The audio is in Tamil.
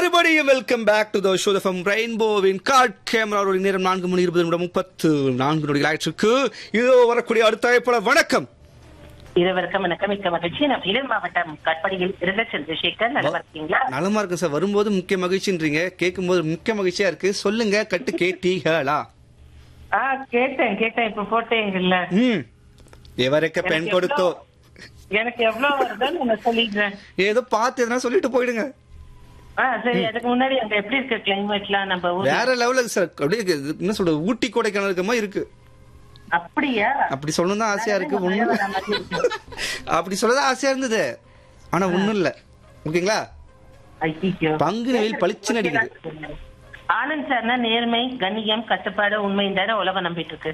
மறுபடியும் welcome back to the show from ரெயின்போவின் கார்ட் கேமராவோட நேரம் நான்கு மணி இருபது நிமிடம் முப்பத்து நான்கு நொடிகள் ஆயிற்றுக்கு இதோ வரக்கூடிய அடுத்த அழைப்பாளர் வணக்கம் இருவருக்கும் வணக்கம் மிக்க மகிழ்ச்சி நான் வேலூர் மாவட்டம் கட்படியில் இருந்த சந்திரசேகர் நல்லா இருக்கீங்களா நலமா இருக்கு சார் வரும்போது முக்கிய மகிழ்ச்சின்றீங்க கேட்கும்போது முக்கிய மகிழ்ச்சியா இருக்கு சொல்லுங்க கட்டு கேட்டீங்களா ஆ கேட்டேன் கேட்டேன் இப்ப போட்டேங்கல்ல ம் எவருக்கு பெண் எனக்கு கொடுத்தோ எவ்வளவு- எனக்கு எவ்வளவு வருதுன்னு நான் சொல்லிடுறேன் ஏதோ பார்த்து எதனா சொல்லிட்டு போயிடுங்க ஆ சரி அதுக்கு முன்னாடி அங்க எப்படி இருக்கு கிளைமேட்லாம் நம்ம ஊர்ல வேற லெவலுக்கு சார் அப்படியே இது என்ன சொல்றது ஊட்டி கொடைக்கானல் இருக்க மாதிரி இருக்கு அப்படியா அப்படி சொல்லணும் தான் ஆசையா இருக்கு மழை ஒண்ணும் வர மாதிரி இருக்கு. அப்படி சொல்லதான் ஆசையா இருந்தது ஆனா ஒண்ணும் இல்ல ஓகேங்களா ஐயையோ. பங்குனி வெயில் பளிச்சுன்னு அடிக்குது. ஆனந்த் சார்னா நேர்மை கண்ணியம் கட்டுப்பாடு உண்மை தானே உலகம் நம்பிட்டு இருக்கு